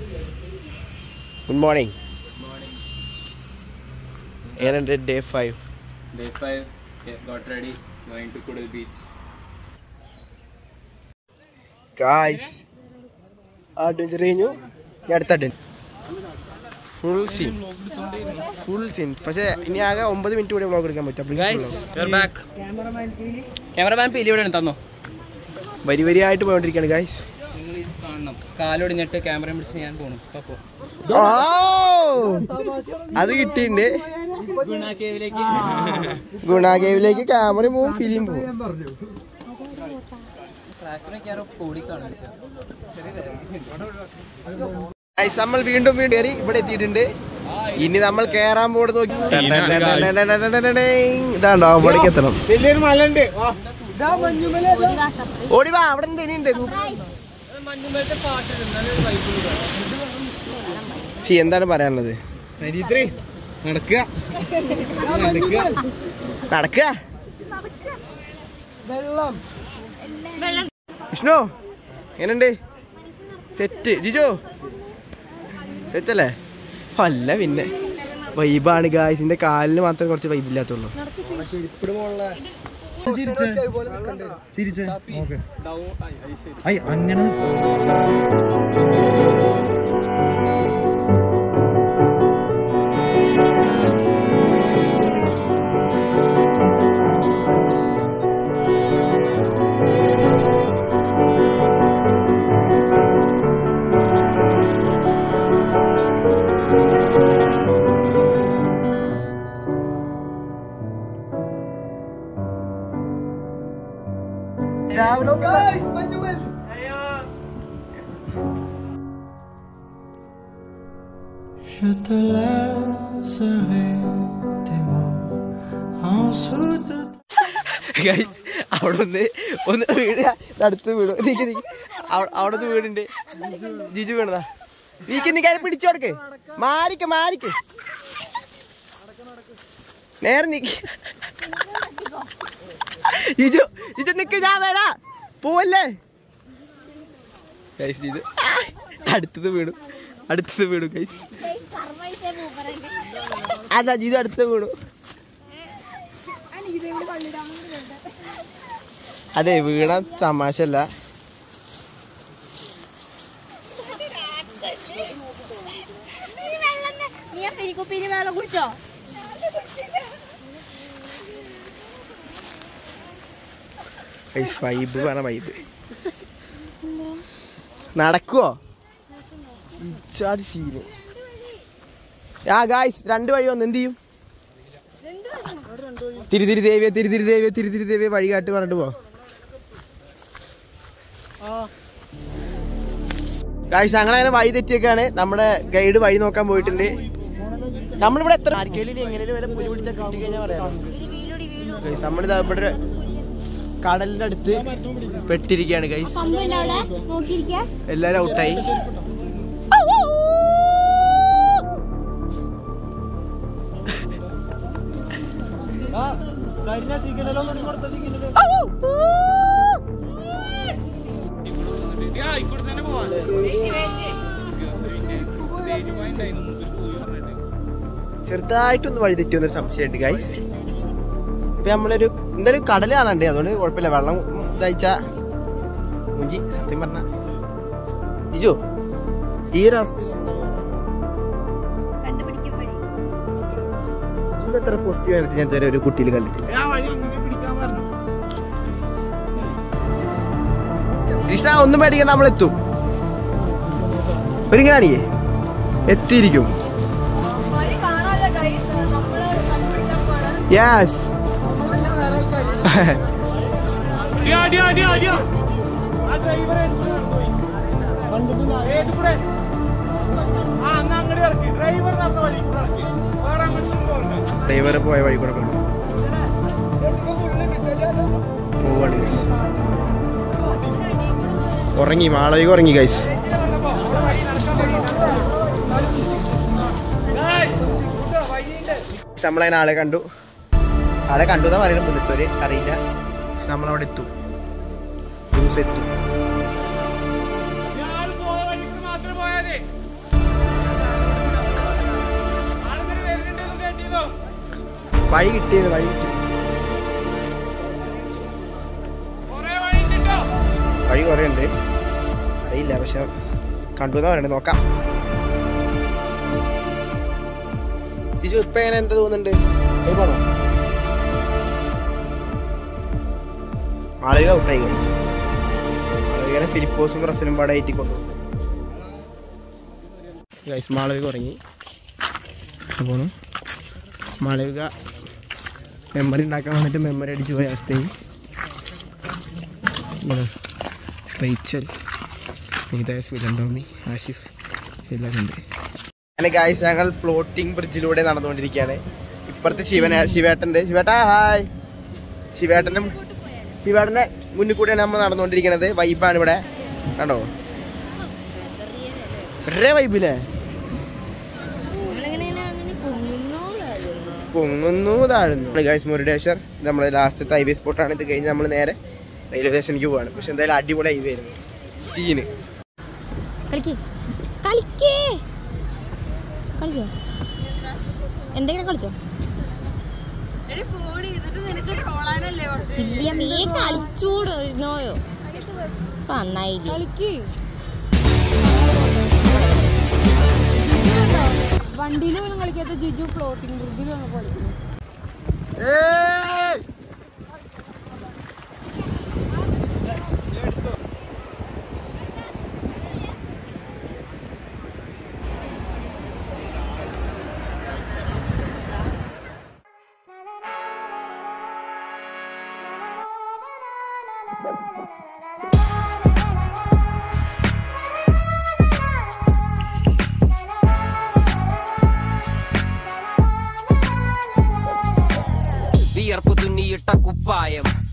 ഗുഡ് മോർണിംഗ് എങ്ങനെയുണ്ട് day five Day 5, yeah, got ready, going to Kudal beach. Guys adventure കഴിഞ്ഞു ഇനി അടുത്ത adventure full scene full scene പക്ഷേ ഇനി ആകെ ഒമ്പത് മിനിറ്റ് കൂടെ വ്ളോഗ് എടുക്കാൻ പറ്റും ക്യാമറമാൻ പീലി ഇവിടെ തന്നോ വരി വരിയായിട്ട് പോയിക്കൊണ്ടിരിക്കുകയാണ് ഗായ്സ് നിങ്ങൾ ഇത് കാണണം കാലൊടിഞ്ഞിട്ട് ക്യാമറ പിടിച്ച് ഞാൻ പോണു അപ്പോ അത് കിട്ടിയിട്ടുണ്ട് ഗുണ കേവിലേക്ക് ഗുണ കേവിലേക്ക് ക്യാമറ പോവും ഫിലിം പോവും ട്രാക്കിനൊക്കെ ആരോ കൂടി കാണും Guys, നമ്മൾ വീണ്ടും വീണ്ടും കയറി ഇവിടെ എത്തിയിട്ടുണ്ട് ഇനി നമ്മൾ കേറാൻ പോട് നോക്കി ഇതാണ്ടോ അവിടേക്ക് എത്തണം വലിയൊരു മല ഉണ്ട് ഓടി വാ അവിടെ ഉണ്ട് ഇനിയുണ്ട് സി എന്താണ് പറയാനുള്ളത് നടക്കുക നടക്കുക വിഷ്ണു എങ്ങനുണ്ട് സെറ്റ് ജിജോ സെറ്റ് അല്ലേ അല്ല പിന്നെ വൈബാണ് ഗായ്സിന്റെ കാലിന് മാത്രമേ കുറച്ച് വൈബ് ഇല്ലാത്തുള്ളൂ ചിരിച്ചേ ചിരിച്ചേ ഓക്കെ ഐ അങ്ങനെ രാവിലെ Je te laisserai des mots en dessous de Guys, അവിടെ ഒന്ന് ഒന്ന് വീട് അടുത്ത് വീട് നീക്ക് നീക്ക് അവ- അവിടെ നിന്ന് വീടുണ്ട് ജിജു വീണതാ നീക്ക് നീ കാര്യം പിടിച്ചു കൊടുക്ക് മാറിക്ക് മാറിക്ക് നേരെ നീക്ക് ജിജു ജിജു നിക്ക് ഞാൻ വരാ പോവല്ലേ ഗൈസ് ജിജു അടുത്തത് വീണു അടുത്തത് വീണു ഗൈസ് അതാ ജിജു അടുത്തത് വീണു അതെ വീണ തമാശല്ല നീ ആ പെരിക്കുപ്പിരി വെള്ളം കുടിച്ചോ വൈബ് പറഞ്ഞ വൈബ് നടക്കുവോ ഇച്ചാതി സീന് ആ ഗായ്സ് രണ്ട് വഴി വന്ന് എന്ത് ചെയ്യും തിരുതിരി ദേവിയെ തിരുതിരി ദേവിയെ തിരുതിരി ദേവിയെ വഴി കാട്ടി പറഞ്ഞിട്ട് പോ ഗായ്സ് അങ്ങനെ അങ്ങനെ വഴി തെറ്റിയൊക്കെയാണ് നമ്മുടെ ഗൈഡ് വഴി നോക്കാൻ പോയിട്ടുണ്ട് നമ്മളിവിടെ എത്ര ആർക്കേലും എങ്ങനെയും വരെ പുലി പിടിച്ചാൽ കിട്ടി കഴിഞ്ഞാൽ പറയാം ഗൈസ് നമ്മളിതാ ഇവിടെ ഒരു കടലിന്റെ അടുത്ത് പെട്ടിരിക്കുകയാണ് ഗൈസ് പമ്പുണ്ട് അവിടെ നോക്കിയിരിക്കാ എല്ലാരും ഔട്ടായി ചെറുതായിട്ടൊന്ന് വഴി തെറ്റിയൊന്നൊരു സംശയമുണ്ട് ഗൈസ് ഇപ്പൊ നമ്മളൊരു എന്തായാലും കടൽ കാണണ്ടേ അതുകൊണ്ട് കുഴപ്പമില്ല വെള്ളം ഇതായിച്ച മുഞ്ചി സത്യം പറഞ്ഞ ഇജോ ഈ ഒരു അവസ്ഥയിൽ കണ്ടുപിടിക്കും വഴി ഇജിന്റെ എത്ര പോസിറ്റീവ് ആയിട്ട് ഞാൻ ഇതുവരെ ഒരു കുട്ടിയിൽ കണ്ടിട്ടില്ല കൃഷ്ണ ഒന്നും പേടിക്കണ്ട നമ്മൾ എത്തും ഒരിങ്ങനാണിയേ എത്തിയിരിക്കും വഴി കാണാല്ല ഗൈസ് നമ്മള് കണ്ടുപിടിക്കാൻ പോണ് യെസ് ഡ്രൈവർ പോയ വഴി കൂടെ പോകണം പോവാണ് guys. ഉറങ്ങി മാളവിക ഉറങ്ങി ഗൈസ് നമ്മളതിന് ആളെ കണ്ടു ആളെ കണ്ടു എന്നാ പറയുന്നത് പുതുത്തോര് അറിയില്ല പക്ഷെ നമ്മളവിടെ എത്തും ന്യൂസ് എത്തും വഴി കിട്ടിയത് വഴി കിട്ടി വഴി കുറേ ഉണ്ട് അറിയില്ല പക്ഷെ കണ്ടു എന്നാ പറയണത് നോക്കാം ടിജു ഇപ്പൊ എങ്ങനെ എന്താ തോന്നുന്നുണ്ട് പോണോ ആളുകൾ ഔട്ടായി ആളുകളെ ഫിലിപ്പോസും റസലും പാടെ ആയിട്ട് കൊണ്ടുപോകും ഗൈസ് മാളവിക ഉറങ്ങി പോണു മാളവിക മെമ്മറി ഉണ്ടാക്കാൻ വന്നിട്ട് മെമ്മറി അടിച്ചു പോയ അവസ്ഥയും ഇവിടെ റേച്ചൽ നിതാസ് മിലൻ ടോമി ആഷിഫ് എല്ലാം ഉണ്ട് അങ്ങനെ ഗായ്സ് ഞങ്ങൾ ഫ്ലോട്ടിംഗ് ബ്രിഡ്ജിലൂടെ നടന്നുകൊണ്ടിരിക്കുകയാണ് ഇപ്പുറത്തെ ശിവന ശിവേട്ടൻ്റെ ശിവേട്ടാ ഹായ് ശിവേട്ടൻ്റെ ശിവേട്ടൻ്റെ മുന്നിൽ കൂടെയാണ് നമ്മൾ നടന്നുകൊണ്ടിരിക്കുന്നത് വൈബാണ് ഇവിടെ കണ്ടോ ഒരേ വൈബില്ലേ പൊങ്ങുന്നു താഴുന്നു ഗൈസ് മുരുടേശ്വർ ഇത് നമ്മുടെ ലാസ്റ്റത്തെ ഹൈവേ സ്പോട്ടാണ് ഇത് കഴിഞ്ഞ് നമ്മൾ നേരെ റെയിൽവേ സ്റ്റേഷനിലേക്ക് പോവാണ് പക്ഷെ എന്തായാലും അടിപൊളി ഹൈവേ ആയിരുന്നു സീന് കളിക്ക് കളിക്കേ കളിച്ചോ എന്തെങ്കിലും കളിച്ചോ ഇല്ല നീ കളിച്ചൂടോ ഇരുന്നോയോ ഇപ്പൊ നന്നായി കളിക്ക് വണ്ടിയിൽ പോലും കളിക്കാത്ത ജിജു ഫ്ലോട്ടിംഗ് ബ്രിഡ്ജിൽ വന്ന് കളിക്കുന്നു Thank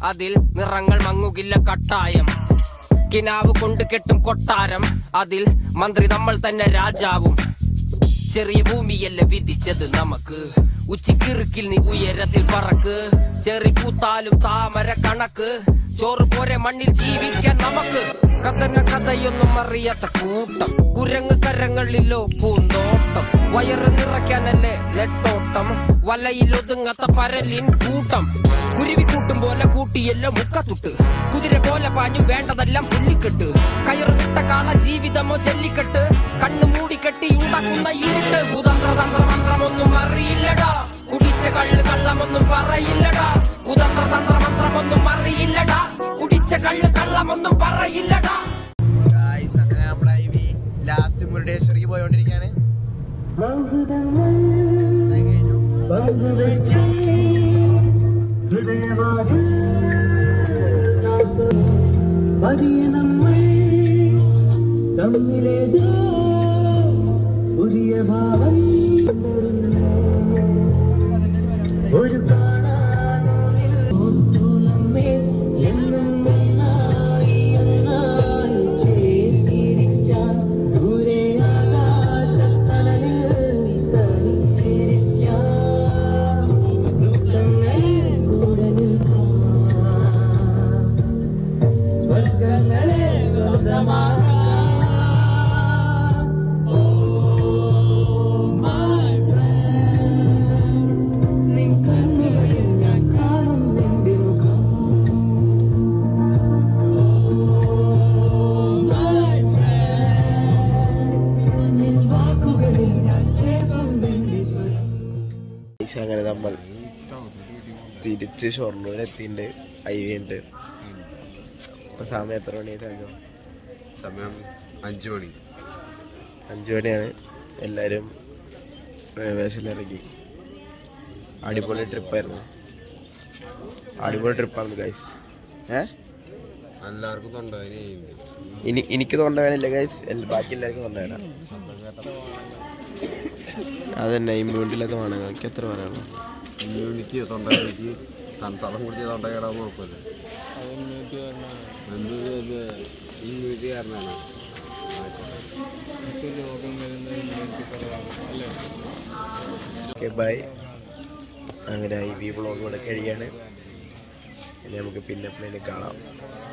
അതിൽ നിറങ്ങൾ മങ്ങുകില്ല കട്ടായം കിനാവ് കൊണ്ട് കെട്ടും കൊട്ടാരം അതിൽ മന്ത്രി നമ്മൾ തന്നെ രാജാവും ചെറിയ ഭൂമിയല്ല വിധിച്ചത് നമുക്ക് ഉച്ചക്കിറുക്കിൽ നീ ഉയരത്തിൽ പറക്ക് ചെറി പൂത്താലും താമര കണക്ക് ചോറ് പോരെ മണ്ണിൽ ജീവിക്കാൻ നമുക്ക് കഥന കഥയൊന്നും അറിയാത്ത കൂട്ടം കുരങ്ങ് കരങ്ങളിലോ പൂന്തോട്ടം വയറ് നിറയ്ക്കാനല്ലേ നെട്ടോട്ടം വലയിൽ ഒതുങ്ങാത്ത പരലിൻ കൂട്ടം കുരുവി കൂട്ടും പോലെ കൂട്ടിയല്ലോ മുക്കത്തുട്ട് കുതിര പോലെ പാഞ്ഞു വേണ്ടതെല്ലാം പുല്ലിക്കെട്ട് കയറ് വിട്ട കാള ജീവിതമോ ജല്ലിക്കെട്ട് കണ്ണു മൂടിക്കെട്ടി ഉണ്ടാക്കുന്ന ഇരുട്ട് കുതന്ത്ര തന്ത്ര മന്ത്രമൊന്നും അറിയില്ലടാ കുടിച്ച കള്ള് കള്ളമൊന്നും പറയില്ലടാ കുതന്ത്ര തന്ത്ര മന്ത്രമൊന്നും അറിയില്ലടാ കുടിച്ച കള്ള് കള്ളമൊന്നും പറയില്ലടാ ഗായ്സ് അങ്ങനെ നമ്മുടെ ഐ വി ലാസ്റ്റ് മുരുടേശ്വരിക്ക് പോയോണ്ടിരിക്കുകയാണ് പതിയെ നമ്മൾ തമ്മിലേതോ പുതിയ ഭാവം കൊണ്ടുവരുന്നു. ഒരു കാണാനോനിൽ ഓർത്തു നമ്മെ എന്നും ഒന്നായി ഒന്നായി ചേർത്തിരിക്കാൻ ദൂരെ ആകാശത്തണലിൽ തനിച്ചിരിക്കാൻ ദുഃഖങ്ങളിൽ കൂടെ നിൽക്കാം സ്വർഗങ്ങളെ സ്വന്തമാക്കാം നിൻ കണ്ണുകളിൽ ഞാൻ കാണും നിന്റെ മുഖം നിൻ വാക്കുകളിൽ ഞാൻ കേൾക്കും നിന്റെ സ്വരം ഗായ്സ് അങ്ങനെ നമ്മൾ തിരിച്ച് ഷൊർണൂർ എത്തിയിട്ടുണ്ട് ഐ വി ഉണ്ട് ഇപ്പൊ സമയം എത്ര മണി സാധനം സമയം അഞ്ചു മണി അഞ്ചു മണിയാണ് എല്ലാവരും റെയിൽവേഷനിലിറങ്ങി അടിപൊളി ട്രിപ്പായിരുന്നു അടിപൊളി ട്രിപ്പായിരുന്നു ഗൈസ് ഏ എല്ലാവർക്കും തൊണ്ടവേന ഇനി എനിക്ക് തൊണ്ടവേനില്ല ഗൈസ് ബാക്കി എല്ലാവർക്കും തൊണ്ടവേന അതന്നെ ഇമ്മ്യൂണിറ്റിയില്ലാത്ത വേണം എനിക്ക് എത്ര പറയാനുള്ളൂ ഇമ്മ്യൂണിറ്റി തൊണ്ടവേനയ്ക്ക് തണുത്തളം കുടിച്ച തൊണ്ടകേടാന്ന് കുഴപ്പമില്ല എന്ത് ഇമ്മ്യൂണിറ്റി കാരണമാണ് ഓക്കെ ബൈ അങ്ങനെ ഐ വി വ്ളോഗ് ഇവിടെ കഴിയാണ് ഇനി നമുക്ക് പിന്നെ പിന്നെ കാണാം